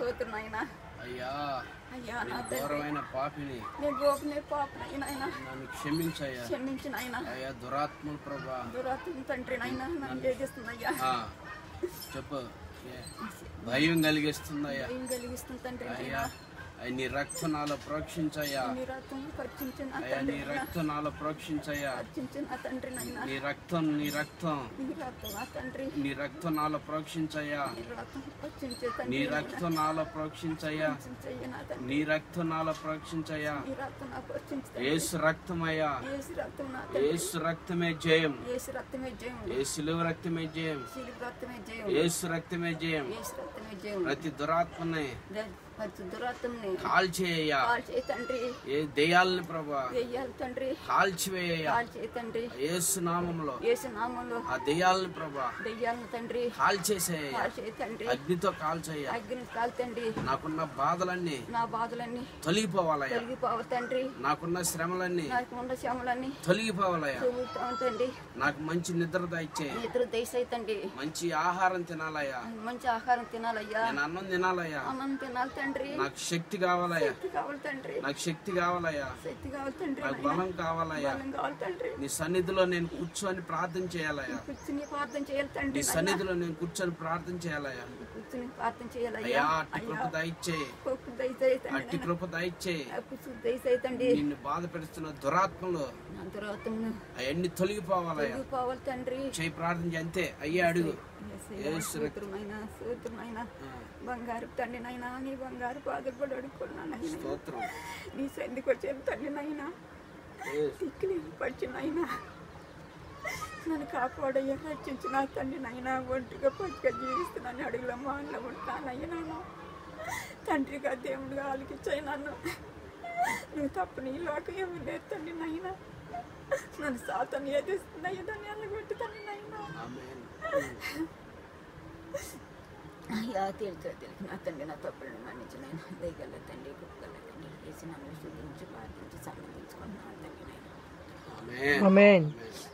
స్తోత్రం నాయన అయ్యా అయ్యా నా నేను తండ్రి ఘోరమైన పాపిని నీ గోపనే పాపనైనా నాయన నన్ను క్షమించయ్యా క్షమించిన ఆయన అయ్యా దురాత్మలు ప్రభా దురాత్మ తండ్రి నాయన నన్ను వేధిస్తుందయ్యా ఆ, చెప్పు ఏ, భయం కలిగిస్తుందయ్యా భయం కలిగిస్తుంది తండ్రి అయ్యా అయ్య, నీ రక్తం నాలో ప్రోక్షించయ్యా నీ రక్తం పరీక్షించిన అయ్యా తండ్రి నీ రక్తం నాలో ప్రోక్షించయ్యా పరీక్షించిన తండ్రి నాయన నీ రక్తం నీ రక్తం నీ రక్తం నా తండ్రి నీ రక్తం నాలో ప్రోక్షించయ్యా నీ రక్తం పరీక్షించే నీ తండ్రి రక్తం నాలో ప్రోక్షించయ్యా పరీక్షించయ్య నా తండ్రి నీ రక్తం నాలో ప్రోక్షించయ్యా నీ రక్తం నా పరీక్షించే ఏసు రక్తమయ్యా ఏసు రక్తం నా తండ్రి ఏసు రక్తమే జయం ఏసు రక్తమే జయం ఏసులు రక్తమే జయం శిలువ రక్తమే జయం ఏసు రక్తమే జయం ఏసు రక్తమే జయం ప్రతి దురాత్మని ద- ప్రతి దురాత్మని కాల్చేయ్యా కాల్ చేయి తండ్రి ఏ దెయ్యాలని ప్రభా వెయ్యాలి తండ్రి కాల్చివేయ్యా కాల్ చేయి తండ్రి ఏసు నామంలో ఏసు నామంలో ఆ దెయ్యాలని ప్రభా దెయ్యాలను తండ్రి కాల్చేసేయ్యా కాల్ చేయి తండ్రి అగ్నితో కాల్చయ్యా అగ్ని కాల్ తండ్రి నాకున్న బాధలన్నీ నా బాధలన్నీ తొలగిపోవాలయ్యా తొలగిపోవాలి తండ్రి నాకున్న శ్రమలన్నీ నాకు ఉన్న శ్రమలన్నీ తొలగిపోవాలయ్యా తొలుగుతాం తండ్రి నాకు మంచి నిద్ర దయచే నిద్ర దయసై తండ్రి మంచి ఆహారం తినాలయ్యా మంచి ఆహారం తినాలయ్యా నేను అన్నం తినాలయ్యా అన్నం తినాలి తండ్రి నాకు శక్తి కావాలయ్యా శక్తి కావాలి తండ్రి నాకు శక్తి కావాలయ్యా శక్తి కావాలి తండ్రి నాకు బలం కావాలయ్యా బలం కావాలి తండ్రి నీ సన్నిధిలో నేను కూర్చొని ప్రార్థన చేయాలయ్యా కూర్చుని ప్రార్థన చేయాలి నీ తండ్రి సన్నిధిలో నేను కూర్చొని ప్రార్థన చేయాలయ్యా కూర్చుని ప్రార్థన చేయాలయ్యా అయ్యా అట్టి కృప దయచే కొక్కు దయసై అట్టి తండ్రి కృప దయచే కూర్చుని దయసై తండ్రి నిన్ను బాధ పెడుతున్న దురాత్మలు నా దురాత్మను అవన్నీ తొలగిపోవాలయ్యా తొలగిపోవాలి తండ్రి చేయి ప్రార్థన చేయి అంతే అయ్యే అడుగు సూత్రమైన సూత్రమైన బంగారు తండ్రి నైనా నీ బంగారు బాధపడి అడుక్కున్నాను స్తోత్రం నీ సంధికి వచ్చాను తండ్రి నైనా దిక్కులు పడిచినైనా నన్ను కాపాడయ్యా రక్షించిన తండ్రి నైనా ఒంటిగా పచ్చిగా జీవిస్తున్నాను అడుగుల మాలో ఉంటానయ్యా నేను తండ్రిగా దేవుడిగా ఆలకించాయి నన్ను నువ్వు తప్పు నీ లోకం ఏమి లేదు తండ్రి నైనా నన్ను సాతను ఏదిస్తున్నాయి దాన్ని అల్లగొట్టి తండ్రి నైనా ఆమేన్. అయ్యా తెలుసు తెలుసు నా తండ్రి నా తప్పులను మన్నించి నేను దయగల తండ్రి కుక్కల తండ్రి వేసి నన్ను శుద్ధించి ప్రార్థించి సంబంధించుకున్నాను తండ్రి నేను ఆమేన్. Amen. ఆమేన్.